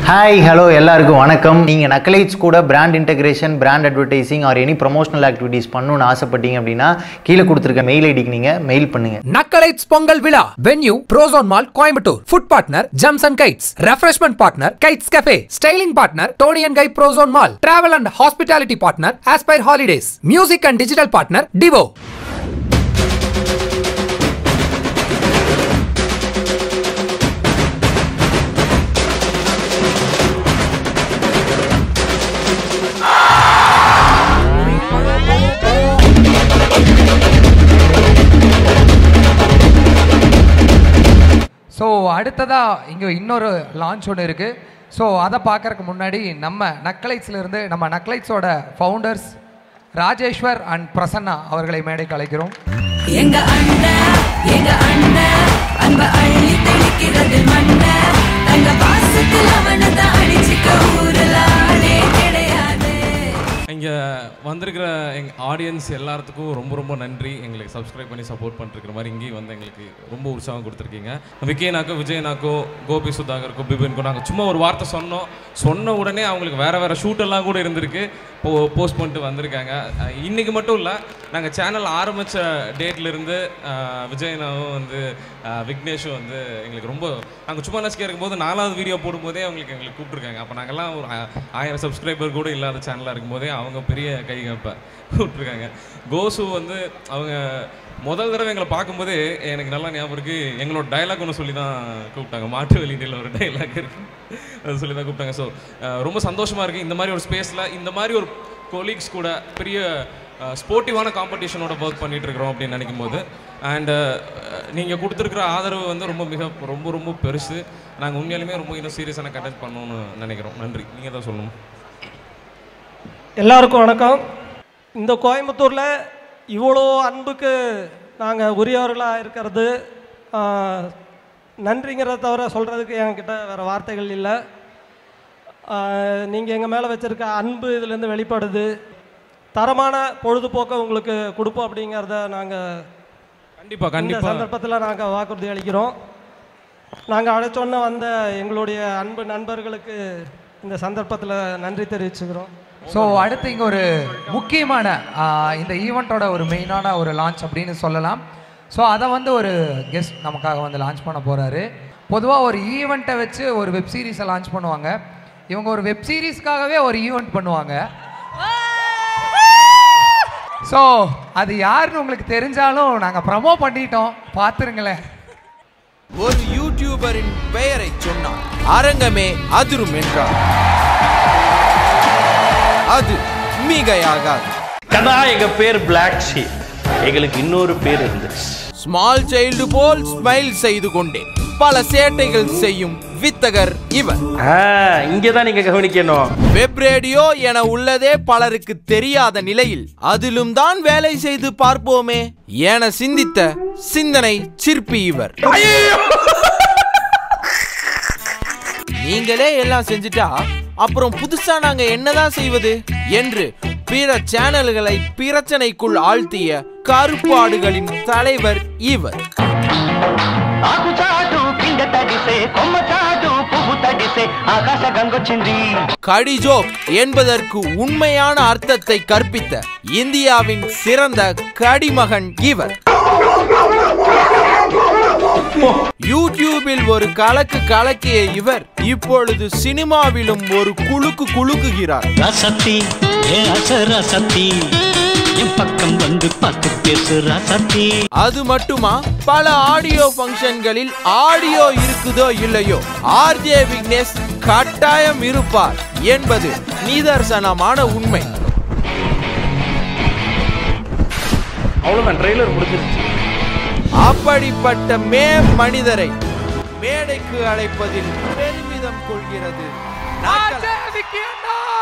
Hi hello எல்லாருக்கும் வணக்கம் நீங்கள் நக்கலைட்ஸ் கூட brand integration brand advertising or any promotional activities பண்ணணும்னு ஆசைப்பட்டீங்க அப்படின்னா கீழே கொடுத்துருக்க மெயில் ஐடிக்கு நீங்கள் மெயில் பண்ணுங்கள் நக்கலைட்ஸ் பொங்கல் விழா venue Prozone mall Coimbatore food partner ஜம்ஸ் and Kites refreshment partner Kites cafe styling partner Toni and Guy Prozone mall travel and hospitality partner Aspire Holidays music and digital partner Divo so அடுத்ததா இங்கே இன்னொரு launch ஒன்று இருக்குது so அதை பார்க்கறதுக்கு முன்னாடி நம்ம நக்கலைட்ஸ்ல இருந்து நம்ம நக்கலைட்ஸோட ஃபவுண்டர்ஸ் ராஜேஸ்வர் அண்ட் பிரசன்னா அவர்களை மேடைக்கு அழைக்கிறோம் எங்க அண்ணன் எங்க அண்ணன் அன்ப அள்ளி தெளிக்கிறது மண்ண தங்க பாசத்தில் அவனை தான் அடிச்சுக்க ஊரல ஆளே கிடையாது இங்கே வந்திருக்கிற எங் ஆடியன்ஸ் எல்லாத்துக்கும் ரொம்ப ரொம்ப நன்றி எங்களுக்கு சப்ஸ்கிரைப் பண்ணி சப்போர்ட் பண்ணிருக்கிற மாதிரி இங்கேயும் வந்து எங்களுக்கு ரொம்ப உற்சாகம் கொடுத்துருக்கீங்க விக்கேனாக்கோ விஜயனாக்கோ கோபி சுதாகருக்கோ பிபின்கோ நாங்கள் சும்மா ஒரு வார்த்தை சொன்னோம் சொன்ன உடனே அவங்களுக்கு வேறு வேறு ஷூட்டெல்லாம் கூட இருந்திருக்கு போ போஸ்ட் பண்ணிட்டு வந்திருக்காங்க அஹ் இன்னைக்கு மட்டும் இல்லை நாங்கள் சேனல் ஆரம்பித்த டேட்லேருந்து விஜயனாவும் வந்து அஹ் விக்னேஷும் வந்து எங்களுக்கு ரொம்ப நாங்கள் சும்மா நசிக்க இருக்கும்போது நாலாவது வீடியோ போடும்போதே அவங்களுக்கு எங்களுக்கு கூப்பிட்ருக்காங்க அப்போ நாங்கள்லாம் ஒரு ஆ- ஆயிரம் சப்ஸ்கிரைபர் கூட இல்லாத சேனலாக இருக்கும்போதே அவங்க பெரிய கை கப்ப கூப்பிட்ருக்காங்க கோசு வந்து அவங்க முதல் தடவை எங்களை பார்க்கும்போதே எனக்கு நல்லா ஞாபகம் இருக்கு எங்களோட டைலாக் ஒன்று சொல்லி தான் கூப்பிட்டாங்க மாட்டு வெளியில் ஒரு டைலாக் இருக்கு அது சொல்லி தான் கூப்பிட்டாங்க ஸோ ரொம்ப சந்தோஷமாக இருக்குது இந்த மாதிரி ஒரு ஸ்பேஸில் இந்த மாதிரி ஒரு கொலீக்ஸ் கூட பெரிய ஸ்போர்ட்டிவான காம்படிஷனோட ஒர்க் பண்ணிட்டு இருக்கிறோம் அப்படின்னு நினைக்கும் போது அண்டு நீங்கள் கொடுத்துருக்குற ஆதரவு வந்து ரொம்ப மிக ரொம்ப ரொம்ப பெருசு நாங்கள் உண்மையாலுமே ரொம்ப இன்னும் சீரியஸான கண்டக்ட் பண்ணணும்னு நினைக்கிறோம் நன்றி நீங்கள் தான் சொல்லணும் எல்லாருக்கும் வணக்கம் இந்த கோயம்புத்தூரில் இவ்வளோ அன்புக்கு நாங்கள் உரியவர்களாக இருக்கிறது ஆஹ், நன்றிங்கிறத தவிர சொல்கிறதுக்கு என்கிட்ட வேறு வார்த்தைகள் இல்லை நீங்கள் எங்கள் மேலே வச்சுருக்க அன்பு இதுலேருந்து வெளிப்படுது தரமான பொழுதுபோக்கை உங்களுக்கு கொடுப்போம் அப்படிங்கிறத நாங்கள் கண்டிப்பாக இந்த கண்டிப்பாக சந்தர்ப்பத்தில் நாங்கள் வாக்குறுதி அளிக்கிறோம் நாங்கள் அழைச்சோன்னே வந்த எங்களுடைய அன்பு நண்பர்களுக்கு இந்த சந்தர்ப்பத்தில் நன்றி தெரிவிச்சுக்கிறோம் ஸோ அடுத்து இங்கே ஒரு முக்கியமான ஆ, இந்த ஈவெண்ட்டோட ஒரு மெயினான ஒரு லான்ச் அப்படின்னு சொல்லலாம் ஸோ அதை வந்து ஒரு கெஸ்ட் நமக்காக வந்து லான்ச் பண்ண போகிறாரு பொதுவாக ஒரு ஈவெண்ட்டை வச்சு ஒரு வெப் சீரிஸை லான்ச் பண்ணுவாங்க இவங்க ஒரு வெப் சீரிஸ்க்காகவே ஒரு ஈவெண்ட் பண்ணுவாங்க ஸோ அது யாருன்னு உங்களுக்கு தெரிஞ்சாலும் நாங்கள் ப்ரமோ பண்ணிட்டோம் பார்த்துருங்களேன் ஒரு யூடியூபரின் பெயரை சொன்னார் அரங்கமே அதிரும் என்றார் அது மிகையாகாது கதா எங்க பேர் பிளாக் ஷீப் எங்களுக்கு இன்னொரு பேர் இருந்துச்சு ஸ்மால் சைல்டு போல் ஸ்மைல் செய்து கொண்டே பல சேட்டைகள் செய்யும் வித்தகர் இவர் இங்கே தான் நீங்க கவனிக்கணும் வெப் ரேடியோ என உள்ளதே பலருக்கு தெரியாத நிலையில் அதிலும் தான் வேலை செய்து பார்ப்போமே என சிந்தித்த சிந்தனை சிற்பி இவர் நீங்களே எல்லாம் செஞ்சுட்டா அப்புறம் புதுசா நாங்க என்னதான் செய்வது என்று பிற சேனல்களை பிரச்சனைக்குள் ஆழ்த்திய கருப்பாடுகளின் தலைவர் இவர் ఆకుచాటు పిండ తడిసే కొమ్మ చాటు పువ్వు తడిసే ఆకాశ గంగొచ్చింది கடிஜோக் என்பதற்கு உண்மையான அர்த்தத்தை கற்பித்த இந்தியாவின் சிறந்த கடிமகன் இவர் யூடியூபில் ஒரு கலக்கு கலக்கிய இவர் இப்பொழுது சினிமாவிலும் ஒரு குலுக்கு குலுக்குகிறார் ரசத்தி ஏ அசர சத்தி என் பக்கம் வந்து பார்த்து பேசு ரசத்தி அது மட்டுமா பல ஆடியோ ஃபங்க்ஷன்களில் ஆடியோ இருக்குதோ இல்லையோ ஆர்ஜே விக்னேஷ் கட்டாயம் இருப்பார் என்பது நிதர்சனமான உண்மை அவ்வளோதான் ட்ரெய்லர் முடிஞ்சிருச்சு அப்படிப்பட்ட மே மனிதரை மேடைக்கு அழைப்பதில் பெருமிதம் கொள்கிறது நக்கல்.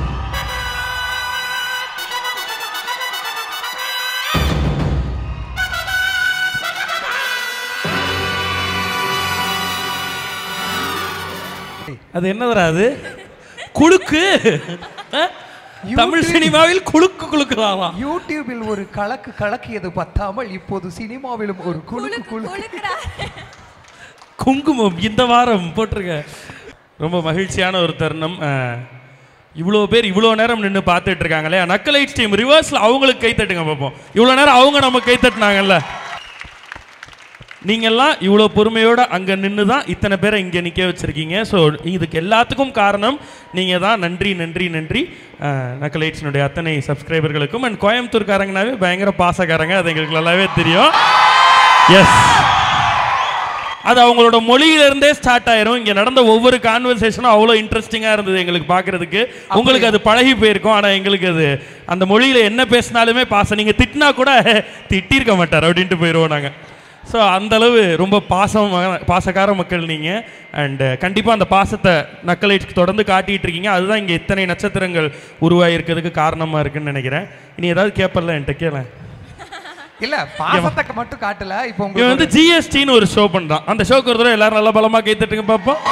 அது என்ன வராது குலுக்கு ஆ? தமிழ் சினிமாவில் குலுக்கு குலுக்குறாராம் யூடியூபில் ஒரு கலக்கு கலக்கியது பத்தாமல் இப்போது சினிமாவிலும் ஒரு குலுக்கு குலுக்கு குங்குமம் இந்த வாரம் போட்டிருக்க ரொம்ப மகிழ்ச்சியான ஒரு தருணம் அஹ், இவ்வளோ பேர் இவ்வளோ நேரம் நின்று பார்த்துட்டு இருக்காங்களே நக்கலைட்ஸ் டீம் ரிவர்ஸில் அவங்களுக்கு கை தட்டுங்க பார்ப்போம் இவ்வளோ நேரம் அவங்க நம்ம கை தட்டினாங்கல்ல நீங்கெல்லாம் இவ்வளோ பொறுமையோட அங்கே நின்று தான் இத்தனை பேரை இங்கே நிற்க வச்சுருக்கீங்க ஸோ இதுக்கு எல்லாத்துக்கும் காரணம் நீங்கள் தான் நன்றி நன்றி நன்றி நக்கலைட்ஸினுடைய அத்தனை சப்ஸ்கிரைபர்களுக்கும் அண்ட் கோயம்புத்தூர்காரங்கனாவே பயங்கர பாசக்காரங்க அது எங்களுக்கு நல்லாவே தெரியும் எஸ் அது அவங்களோட மொழியிலிருந்தே ஸ்டார்ட் ஆயிரும் இங்க நடந்த ஒவ்வொரு கான்வர்சேஷனும் அவ்வளோ இன்ட்ரெஸ்டிங்காக இருந்தது எங்களுக்கு பார்க்கறதுக்கு உங்களுக்கு அது பழகி போயிருக்கும் ஆனால் எங்களுக்கு அது அந்த மொழியில் என்ன பேசினாலுமே பாசம் நீங்கள் திட்டினா கூட திட்டியிருக்க மாட்டார் அப்படின்ட்டு போயிடுவோம் நாங்கள் ஸோ அளவு ரொம்ப பாசம் பாசக்கார மக்கள் நீங்கள் அண்டு கண்டிப்பாக அந்த பாசத்தை நக்கலைட்ஸ்க்கு தொடர்ந்து காட்டிட்டு இருக்கீங்க அதுதான் இங்கே இத்தனை நட்சத்திரங்கள் உருவாகிருக்கிறதுக்கு காரணமாக இருக்குன்னு நினைக்கிறேன் இனி ஏதாவது கேட்பல என்கிட்ட கேளேன் இல்ல பாசத்தை மட்டும் காட்டல இப்போ இவன் உங்களுக்கு வந்து ஜிஎஸ்டின்னு ஒரு ஷோ பண்றான் அந்த ஷோக்கு ஒரு தடவை எல்லாரும் நல்ல பலமா கை தட்டுங்க பார்ப்போம்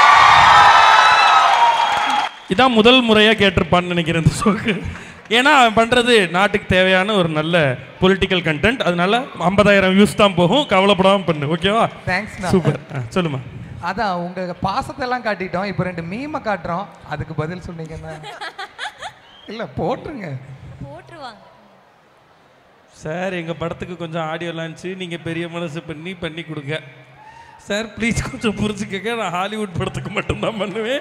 இதான் முதல் முறையா கேட்டிருப்பான்னு நினைக்கிறேன் இந்த ஷோக்கு ஏன்னா அவன் பண்றது நாட்டுக்கு தேவையான ஒரு நல்ல பொலிட்டிக்கல் கண்டென்ட் அதனால ஐம்பதாயிரம் வியூஸ் தான் போகும் கவலைப்படாம பண்ணு ஓகேவா தேங்க்ஸ்ண்ணா சூப்பர் சொல்லுமா அதான் உங்க பாசத்தை எல்லாம் காட்டிட்டோம் இப்போ ரெண்டு மீமை காட்டுறோம் அதுக்கு பதில் சொன்னீங்கன்னா இல்ல போட்டுருங்க போட்டுருவாங்க சார் எங்கள் படத்துக்கு கொஞ்சம் ஆடியோ லான்ச்சு நீங்கள் பெரிய மனசு பண்ணி பண்ணி கொடுங்க சார் ப்ளீஸ் கொஞ்சம் புரிஞ்சுக்கங்க நான் ஹாலிவுட் படத்துக்கு மட்டும்தான் பண்ணுவேன்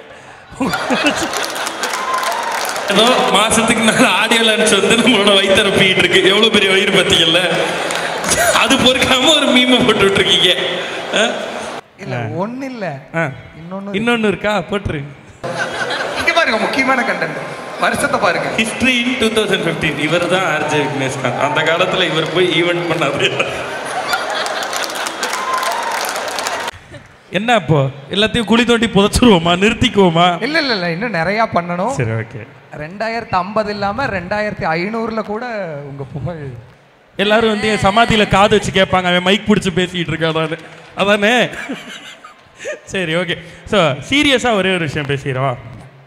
ஏதோ மாசத்துக்கு நாலு ஆடியோ லான்ச் வந்து நம்மளோட வயிற்றுப்பிட்டு இருக்கு எவ்வளோ பெரிய வயிறு பார்த்தீங்கல்ல அது பொறுக்காம ஒரு மீமை போட்டு விட்டுருக்கீங்க ஆ? இல்ல ஒண்ணு இல்ல ஆ. இன்னொன்னு இன்னொன்று இருக்கா போட்டுரு இங்க பாருங்க முக்கியமான கண்டென்ட் வருஷத்தை பாருங்க history in two thousand fifteen இவர் தான் ஆர்ஜே விக்னேஷ்காந்த் அந்த காலத்தில் இவர் போய் ஈவெண்ட் பண்ணாரு என்ன அப்போ எல்லாத்தையும் குழி தோண்டி புதைச்சிருவோமா நிறுத்திக்குவோமா இல்ல இல்ல இல்ல இன்னும் நிறைய பண்ணணும் சரி ஓகே ரெண்டாயிரத்தி ஐம்பது இல்லாம ரெண்டாயிரத்தி ஐநூறுல கூட உங்க புகழ் எல்லாரும் வந்து என் சமாதியில காது வச்சு கேட்பாங்க அவன் மைக் பிடிச்சி பேசிட்டு இருக்கானு அதானே சரி ஓகே ஸோ சீரியஸாக ஒரே ஒரு விஷயம் பேசிடுறோம்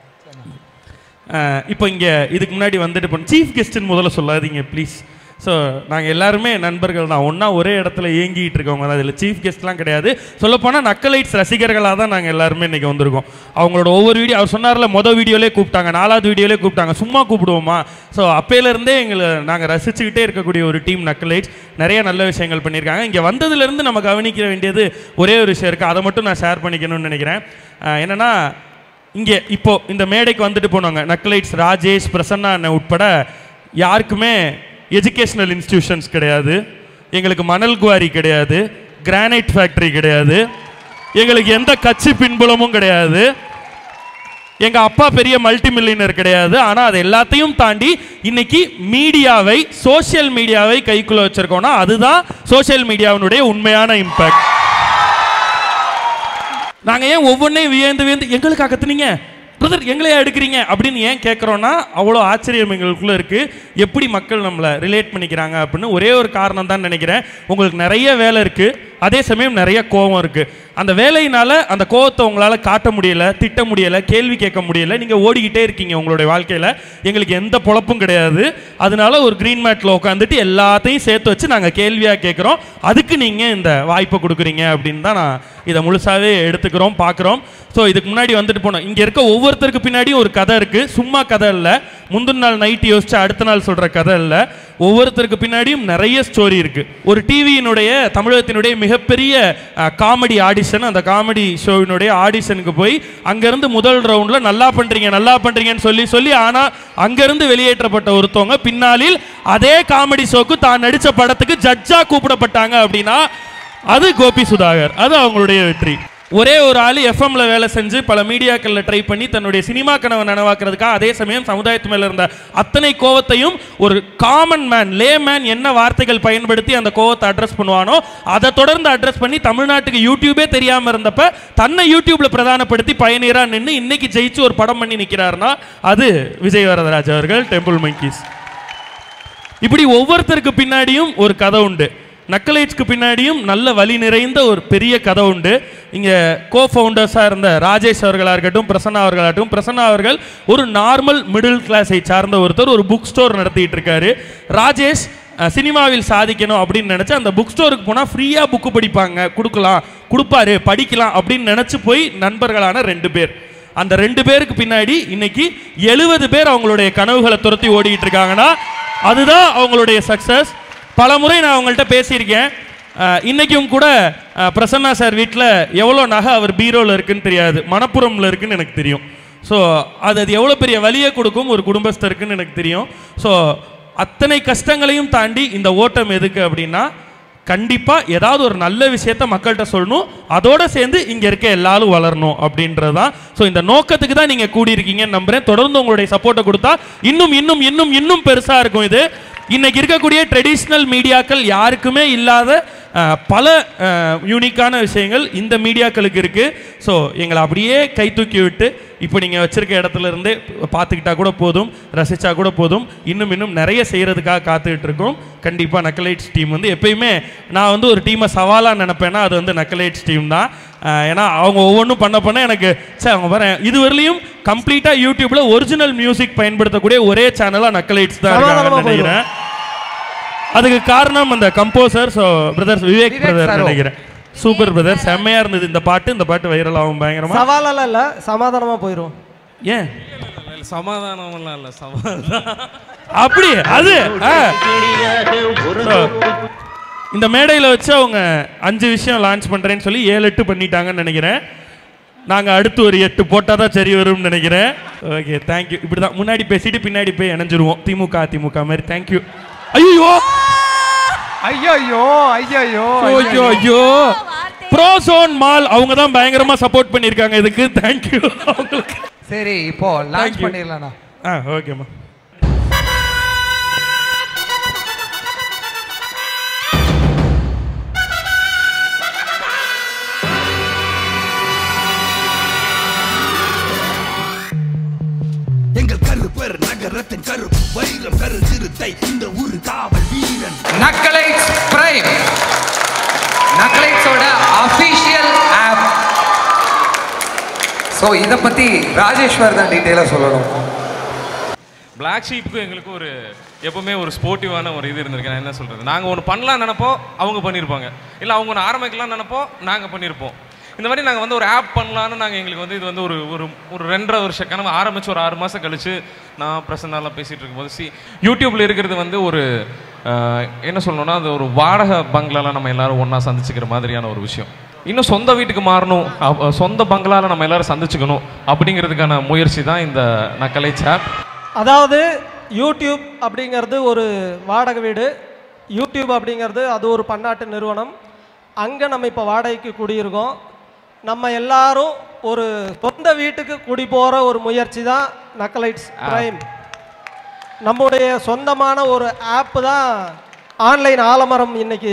இப்போ இங்கே இதுக்கு முன்னாடி வந்துட்டு போன சீஃப் கெஸ்ட்டுன்னு முதல்ல சொல்லாதீங்க ப்ளீஸ் ஸோ நாங்கள் எல்லாருமே நண்பர்கள் தான் ஒன்றா ஒரே இடத்துல ஏங்கிட்டு இருக்கவங்க தான் இதில் சீஃப் கெஸ்ட்லாம் கிடையாது சொல்லப்போனால் நக்கலைட்ஸ் ரசிகர்களாக தான் நாங்கள் எல்லாருமே இன்றைக்கி வந்திருக்கோம் அவங்களோட ஒவ்வொரு வீடியோ அவர் சொன்னார்ல மொதல் வீடியோலே கூப்பிட்டாங்க நாலாவது வீடியோலே கூப்பிட்டாங்க சும்மா கூப்பிடுவோமா ஸோ அப்பையிலேருந்தே எங்களை நாங்கள் ரசிச்சுக்கிட்டே இருக்கக்கூடிய ஒரு டீம் நக்கலைட்ஸ் நிறைய நல்ல விஷயங்கள் பண்ணியிருக்காங்க இங்கே வந்ததுலேருந்து நம்ம கவனிக்க வேண்டியது ஒரே ஒரு விஷயம் இருக்குது அதை மட்டும் நான் ஷேர் பண்ணிக்கணும்னு நினைக்கிறேன் அஹ் என்னன்னா இங்கே இப்போ இந்த மேடைக்கு வந்துட்டு போனவங்க நக்கலைட்ஸ் ராஜேஷ் பிரசன்னா அண்ணன் உட்பட யாருக்குமே எஜுகேஷனல் இன்ஸ்டிடியூஷன்ஸ் கிடையாது எங்களுக்கு மணல் குவாரி கிடையாது கிரானைட் ஃபேக்டரி கிடையாது எங்களுக்கு எந்த கட்சி பின்புலமும் கிடையாது எங்க அப்பா பெரிய மல்டி மில்லியனர் கிடையாது ஆனா அது எல்லாத்தையும் தாண்டி இன்னைக்கு மீடியாவை சோஷியல் மீடியாவை கைக்குள்ள வச்சிருக்கோம்னா அதுதான் சோஷியல் மீடியாவினுடைய உண்மையான இம்பாக்ட் நாங்க ஏன் ஒவ்வொன்றையும் வியந்து வியந்து எங்களுக்காக கத்துனீங்க பிரதர் எங்களையா எடுக்கிறீங்க அப்படின்னு ஏன் கேட்குறோன்னா அவ்வளோ ஆச்சரியம் எங்களுக்குள்ள இருக்கு எப்படி மக்கள் நம்மளை ரிலேட் பண்ணிக்கிறாங்க அப்படின்னு ஒரே ஒரு காரணம் தான் நினைக்கிறேன் உங்களுக்கு நிறைய வேலை இருக்கு அதே சமயம் நிறைய கோபம் இருக்கு அந்த வேலையினால அந்த கோவத்தை உங்களால் காட்ட முடியல திட்ட முடியல கேள்வி கேட்க முடியல நீங்கள் ஓடிக்கிட்டே இருக்கீங்க உங்களுடைய வாழ்க்கையில் எங்களுக்கு எந்த பொழப்பும் கிடையாது அதனால ஒரு க்ரீன் மேட்டில் உட்காந்துட்டு எல்லாத்தையும் சேர்த்து வச்சு நாங்கள் கேள்வியாக கேட்குறோம் அதுக்கு நீங்கள் இந்த வாய்ப்பை கொடுக்குறீங்க அப்படின்னு தான் நான் இதை முழுசாவே எடுத்துக்கிறோம் பார்க்குறோம் ஸோ இதுக்கு முன்னாடி வந்துட்டு போனோம் இங்கே இருக்க ஒவ்வொருத்தருக்கு பின்னாடியும் ஒரு கதை இருக்குது சும்மா கதை இல்லை முந்தின நாள் நைட்டு யோசிச்சு அடுத்த நாள் சொல்கிற கதை இல்லை ஒவ்வொருத்தருக்கு பின்னாடியும் நிறைய ஸ்டோரி இருக்குது ஒரு டிவியினுடைய தமிழகத்தினுடைய மிகப்பெரிய காமெடி ஆடிஷன் அந்த காமெடி ஷோவினுடைய ஆடிஷனுக்கு போய் அங்கேருந்து முதல் ரவுண்டில் நல்லா பண்ணுறீங்க நல்லா பண்ணுறீங்கன்னு சொல்லி சொல்லி ஆனால் அங்கேருந்து வெளியேற்றப்பட்ட ஒருத்தவங்க பின்னாளில் அதே காமெடி ஷோக்கு தான் நடித்த படத்துக்கு ஜட்ஜாக கூப்பிடப்பட்டாங்க அப்படின்னா அது கோபி சுதாகர் அது அவங்களுடைய வெற்றி ஒரே ஒரு ஆள் எஃப்எம்ல வேலை செஞ்சு பல மீடியாக்களில் ட்ரை பண்ணி தன்னுடைய சினிமா கனவை நனவாக்குறதுக்காக அதே சமயம் சமுதாயத்து மேல இருந்த அத்தனை கோவத்தையும் ஒரு காமன் மேன் லே மேன் என்ன வார்த்தைகள் பயன்படுத்தி அந்த கோவத்தை அட்ரஸ் பண்ணுவானோ அதை தொடர்ந்து அட்ரஸ் பண்ணி தமிழ்நாட்டுக்கு யூடியூபே தெரியாம இருந்தப்ப தன்னை யூடியூப்ல பிரதானப்படுத்தி பயணியரா நின்று இன்னைக்கு ஜெயிச்சு ஒரு படம் பண்ணி நிக்கிறாருன்னா அது விஜய் வரதராஜ் அவர்கள் டெம்பிள் மங்கீஸ் இப்படி ஒவ்வொருத்தருக்கு பின்னாடியும் ஒரு கதை உண்டு நக்கலைட்ஸ்க்கு பின்னாடியும் நல்ல வழி நிறைந்த ஒரு பெரிய கதை உண்டு இங்கே கோ ஃபவுண்டர்ஸாக இருந்த ராஜேஷ் அவர்களாக இருக்கட்டும் பிரசன்னா அவர்களாகட்டும் பிரசன்னா அவர்கள் ஒரு நார்மல் மிடில் கிளாஸை சார்ந்த ஒருத்தர் ஒரு புக் ஸ்டோர் நடத்திட்டு இருக்காரு ராஜேஷ் அஹ், சினிமாவில் சாதிக்கணும் அப்படின்னு நினச்சி அந்த புக் ஸ்டோருக்கு போனால் ஃப்ரீயாக புக்கு படிப்பாங்க கொடுக்கலாம் கொடுப்பாரு படிக்கலாம் அப்படின்னு நினச்சி போய் நண்பர்களான ரெண்டு பேர் அந்த ரெண்டு பேருக்கு பின்னாடி இன்னைக்கு எழுபது பேர் அவங்களுடைய கனவுகளை துரத்தி ஓடிக்கிட்டு இருக்காங்கன்னா அதுதான் அவங்களுடைய சக்ஸஸ் பல முறை நான் அவங்கள்ட்ட பேசியிருக்கேன் அஹ், இன்னைக்கும் கூட அஹ், பிரசன்னா சார் வீட்டில் எவ்வளோ நகை அவர் பீரோவில் இருக்குன்னு தெரியாது மணப்புறம்ல இருக்குன்னு எனக்கு தெரியும் ஸோ அது அது எவ்வளோ பெரிய வலியை கொடுக்கும் ஒரு குடும்பஸ்தருக்குன்னு எனக்கு தெரியும் ஸோ அத்தனை கஷ்டங்களையும் தாண்டி இந்த ஓட்டம் எதுக்கு அப்படின்னா கண்டிப்பாக ஏதாவது ஒரு நல்ல விஷயத்த மக்கள்கிட்ட சொல்லணும் அதோட சேர்ந்து இங்கே இருக்க எல்லாரும் வளரணும் அப்படின்றது தான் ஸோ இந்த நோக்கத்துக்கு தான் நீங்கள் கூடியிருக்கீங்கன்னு நம்புறேன் தொடர்ந்து உங்களுடைய சப்போர்ட்டை கொடுத்தா இன்னும் இன்னும் இன்னும் இன்னும் பெருசாக இருக்கும் இது இன்னைக்கு இருக்கக்கூடிய ட்ரெடிஷ்னல் மீடியாக்கள் யாருக்குமே இல்லாத அஹ், பல யூனிக்கான விஷயங்கள் இந்த மீடியாக்களுக்கு இருக்குது ஸோ எங்களை அப்படியே கை தூக்கி விட்டு இப்போ நீங்கள் வச்சிருக்க இடத்துல இருந்தே பார்த்துக்கிட்டா கூட போதும் ரசிச்சா கூட போதும் இன்னும் இன்னும் நிறைய செய்கிறதுக்காக காத்துக்கிட்டு இருக்கோம் கண்டிப்பாக நக்கலைட்ஸ் டீம் வந்து எப்பயுமே நான் வந்து ஒரு டீமை சவாலாக நினைப்பேன்னா அது வந்து நக்கலைட்ஸ் டீம் தான் அஹ், ஏன்னா அவங்க ஒவ்வொன்றும் பண்ண பண்ண எனக்கு சே அவங்க பாரு இதுவரையிலையும் கம்ப்ளீட்டாக யூடியூப்பில் ஒரிஜினல் மியூசிக் பயன்படுத்தக்கூடிய ஒரே சேனலாக நக்கலைட்ஸ் தான் சமாதானமா இருக்காங்கன்னு நினைக்கிறேன் அதுக்கு காரணம் அந்த composer so brother Vivek Vivek brother sir. நினைக்கிறேன் சூப்பர் பிரதர் செம்மையா இருந்தது இந்த பாட்டு இந்த பாட்டு வைரல் ஆகும் பயங்கரமா சவாலெல்லாம் இல்லை சமாதானமா போயிடும் ஏன் சமாதானம்லாம் இல்லை சமாதானம் அப்படி அது ஆ. So, இந்த மேடையில் வச்சு அவங்க அஞ்சு விஷயம் லான்ச் பண்றேன்னு சொல்லி ஏழு எட்டு பண்ணிட்டாங்கன்னு நினைக்கிறேன் நாங்க அடுத்து ஒரு எட்டு போட்டால் தான் சரி வரும்னு நினைக்கிறேன் ஓகே தேங்க்யூ இப்படி தான் முன்னாடி பேசிட்டு பின்னாடி போய் இணைஞ்சிருவோம் திமுக அதிமுக மாதிரி தேங்க்யூ ஐயோ ஐயோ ஐயோ ஐயோ ஐயோ ஐயோ ப்ரோசோன் மால் அவங்க தான் பயங்கரமா சப்போர்ட் பண்ணியிருக்காங்க இதுக்கு தேங்க்யூ அவங்களுக்கு சரி இப்போ லான்ச் Thank you. பண்ணிடலாம்ண்ணா ஆ ஓகேம்மா எங்கள் கருப்பர் நகரத்தின் கருப்பு வைரம் கரு சிறுத்தை இந்த ஊரு காவல் வீரன் நக்கலைட்ஸ் பிரைம் நக்கலைட்ஸோட அஃபிஷியல் ஆப் ஸோ இதை பற்றி ராஜேஸ்வர் தான் டீட்டெயிலாக சொல்லணும் பிளாக் ஷீப்புக்கும் எங்களுக்கும் ஒரு எப்பவுமே ஒரு ஸ்போர்ட்டிவான ஒரு இது இருந்திருக்கு நான் என்ன சொல்கிறது நாங்கள் ஒன்று பண்ணலாம் நினைப்போம் அவங்க பண்ணியிருப்பாங்க இல்லை அவங்க ஒன்று ஆரம்பிக்கலாம் நினைப்போம் நாங்கள் பண்ணியிருப்போம் இந்த மாதிரி நாங்கள் வந்து ஒரு ஆப் பண்ணலான்னு நாங்கள் எங்களுக்கு வந்து இது வந்து ஒரு ஒரு ஒரு ரெண்டரை வருஷ கனவு ஆரம்பிச்சு ஒரு ஆறு மாதம் கழிச்சு நான் பிரசன்னாலாம் பேசிகிட்டு இருக்கும்போது சி யூடியூப்பில் இருக்கிறது வந்து ஒரு ஆஹ், என்ன சொல்லணும்னா அது ஒரு வாடகை பங்களால நம்ம எல்லாரும் ஒன்றா சந்திச்சுக்கிற மாதிரியான ஒரு விஷயம் இன்னும் சொந்த வீட்டுக்கு மாறணும் அப்ப சொந்த பங்களால நம்ம எல்லாரும் சந்திச்சுக்கணும் அப்படிங்கிறதுக்கான முயற்சி தான் இந்த நக்கலை ஆப் அதாவது யூடியூப் அப்படிங்கிறது ஒரு வாடகை வீடு யூடியூப் அப்படிங்கிறது அது ஒரு பன்னாட்டு நிறுவனம் அங்கே நம்ம இப்போ வாடகைக்கு குடியிருக்கோம் நம்ம எல்லாரும் ஒரு சொந்த வீட்டுக்கு குடி போகிற ஒரு முயற்சி தான் நக்கலைட்ஸ் பிரைம் நம்முடைய சொந்தமான ஒரு ஆப்பு தான் ஆன்லைன் ஆலமரம் இன்னைக்கு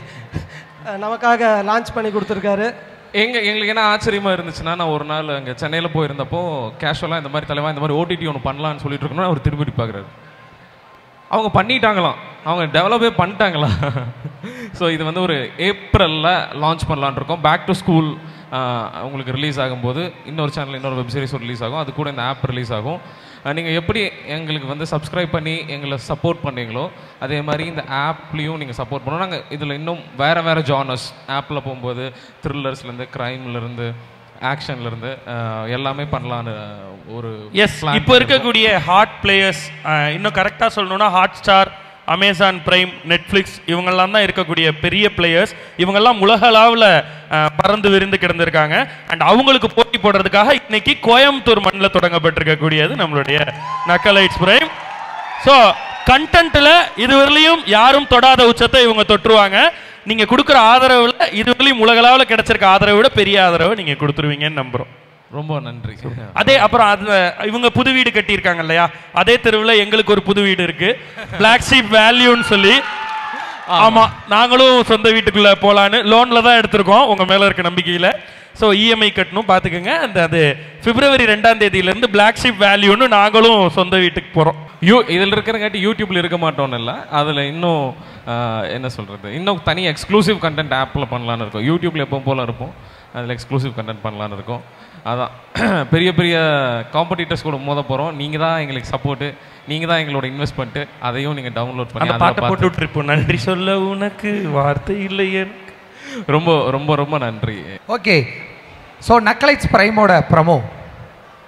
நமக்காக லான்ச் பண்ணி கொடுத்துருக்காரு எங்க எங்களுக்கு என்ன ஆச்சரியமா இருந்துச்சுன்னா நான் ஒரு நாள் அங்கே சென்னையில் போயிருந்தப்போ கேஷுவலாக இந்த மாதிரி தலைவா இந்த மாதிரி ஓடிடி ஒன்று பண்ணலான்னு சொல்லிட்டு இருக்கணும் அவர் திரும்பி பார்க்குறாரு அவங்க பண்ணிட்டாங்களாம் அவங்க டெவலப்பே பண்ணிட்டாங்களாம் ஸோ இது வந்து ஒரு ஏப்ரலில் லான்ச் பண்ணலான்னு இருக்கோம் பேக் டு ஸ்கூல் உங்களுக்கு ரிலீஸ் ஆகும்போது இன்னொரு சேனல் இன்னொரு வெப் சீரிஸ் ரிலீஸ் ஆகும் அது கூட இந்த ஆப் ரிலீஸ் ஆகும் நீங்கள் எப்படி எங்களுக்கு வந்து சப்ஸ்கிரைப் பண்ணி எங்களை சப்போர்ட் பண்ணீங்களோ அதே மாதிரி இந்த ஆப்லேயும் நீங்கள் சப்போர்ட் பண்ணணும் நாங்கள் இதில் இன்னும் வேறு வேறு ஜானர்ஸ் ஆப்பில் போகும்போது த்ரில்லர்ஸ்லேருந்து க்ரைம்லேருந்து ஆக்ஷன்லேருந்து எல்லாமே பண்ணலான்னு ஒரு எஸ் plan இப்போ இருக்கக்கூடிய ஹாட் பிளேயர்ஸ் இன்னும் கரெக்டாக சொல்லணும்னா Hotstar Amazon Prime Netflix இவங்கெல்லாம் தான் இருக்கக்கூடிய பெரிய பிளேயர்ஸ் இவங்கெல்லாம் உலகளவில் பறந்து விரிந்து கிடந்திருக்காங்க அண்ட் அவங்களுக்கு போட்டி போடுறதுக்காக இன்னைக்கு கோயம்புத்தூர் மண்ணில் தொடங்கப்பட்டிருக்கக்கூடியது நம்மளுடைய நக்கலைட்ஸ் பிரைம் ஸோ கண்டென்ட்டில் இதுவரையிலையும் யாரும் தொடாத உச்சத்தை இவங்க தொற்றுவாங்க நீங்க கொடுக்குற ஆதரவுல இதுவரையிலும் உலகளவில் கிடைச்சிருக்க ஆதரவை விட பெரிய ஆதரவை நீங்க கொடுத்துருவீங்கன்னு நம்புறோம் ரொம்ப நன்றி அதே அப்புறம் அது இவங்க புது வீடு கட்டியிருக்காங்க இல்லையா அதே தெருவில் எங்களுக்கு ஒரு புது வீடு இருக்கு பிளாக் ஷீப் வேல்யூன்னு சொல்லி ஆமா நாங்களும் சொந்த வீட்டுக்குள்ள போலான்னு லோன்ல தான் எடுத்திருக்கோம் உங்க மேல இருக்க நம்பிக்கையில ஸோ இஎம்ஐ கட்டணும் பார்த்துக்கோங்க அந்த அது பிப்ரவரி ரெண்டாம் தேதியிலேருந்து பிளாக் ஷீப் வேல்யூன்னு நாங்களும் சொந்த வீட்டுக்கு போகிறோம் யூ இதில் இருக்கிறங்காட்டி யூடியூப்ல இருக்க மாட்டோம்னு இல்லை அதில் இன்னும் ஆஹ், என்ன சொல்கிறது இன்னும் தனி எக்ஸ்க்ளூசிவ் கண்டென்ட் ஆப்பில் பண்ணலான்னு இருக்கோம் யூடியூப்ல எப்பவும் போல இருப்போம் அதில் எக்ஸ்க்ளூசிவ் கண்டென்ட் பண்ணலான்னு இருக்கோம் அதான் பெரிய பெரிய காம்படிட்டர்ஸ் கூட மோத போகிறோம் நீங்கள் தான் எங்களுக்கு சப்போர்ட்டு நீங்கள் தான் எங்களோட இன்வெஸ்ட்மெண்ட்டு அதையும் நீங்கள் டவுன்லோட் பண்ணி அந்த அதில் பாட்டை பார்த்து- போட்டு விட்டுருப்போம் நன்றி சொல்ல உனக்கு வார்த்தை இல்லை எனக்கு ரொம்ப ரொம்ப ரொம்ப நன்றி ஓகே ஸோ நக்கலைட்ஸ் பிரைமோட ப்ரமோ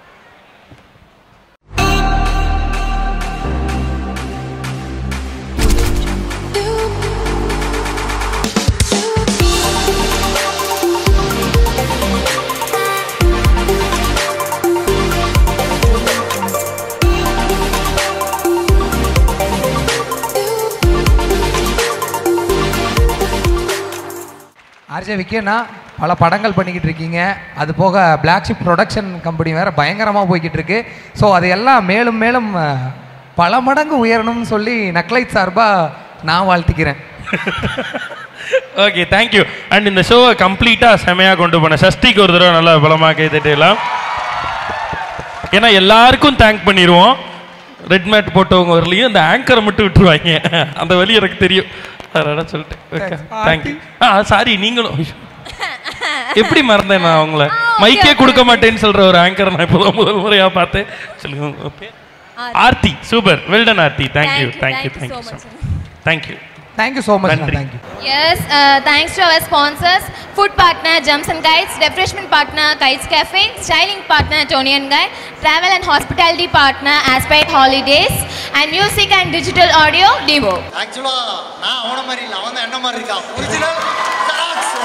விக்கேனா பல படங்கள் பண்ணிக்கிட்டு இருக்கீங்க அது போக பிளாக் ஷிப் ப்ரொடக்ஷன் கம்பெனி வேறு பயங்கரமாக போய்கிட்டு இருக்கு ஸோ அதையெல்லாம் மேலும் மேலும் அஹ், பல மடங்கு உயரணும்னு சொல்லி நக்லைட் சார்பாக நான் வாழ்த்திக்கிறேன் ஓகே தேங்க்யூ அண்ட் இந்த ஷோவை கம்ப்ளீட்டாக செமையாக கொண்டு போன சஷ்டிக்கு ஒரு தடவை நல்லா பலமாக கை தட்டிடலாம் ஏன்னா எல்லாருக்கும் தேங்க் பண்ணிடுவோம் ரெட் மேட் போட்டவங்க வரலையும் இந்த ஆங்கரை மட்டும் விட்டுருவாங்க அந்த வழி எனக்கு தெரியும் அதனால சொல்லிட்டேன் தேங்க்யூ ஆ சாரி நீங்களும் ஐயோ. எப்படி மறந்தேன் நான் அவங்கள மைக்கே கொடுக்க மாட்டேன்னு சொல்ற ஒரு ஆங்கர் நான் இப்போ முதல் முறையா பார்த்தேன் சொல்லுங்க உங்க பேர்? Aarthi super well done Aarthi thank you thank you thank you thank you thank you so much நன்றி. Thank you Yes, uh, thanks to our sponsors, food partner Jumps and Guides, refreshment partner Kites Cafe, styling partner Tony and Guy, travel and hospitality partner Aspect Holidays, and music and digital audio Devo. ஆக்சுவலா நான் அவன மாதிரி இல்லை அவன் தான் என்ன மாதிரி இருக்கான் ஒரிஜினல்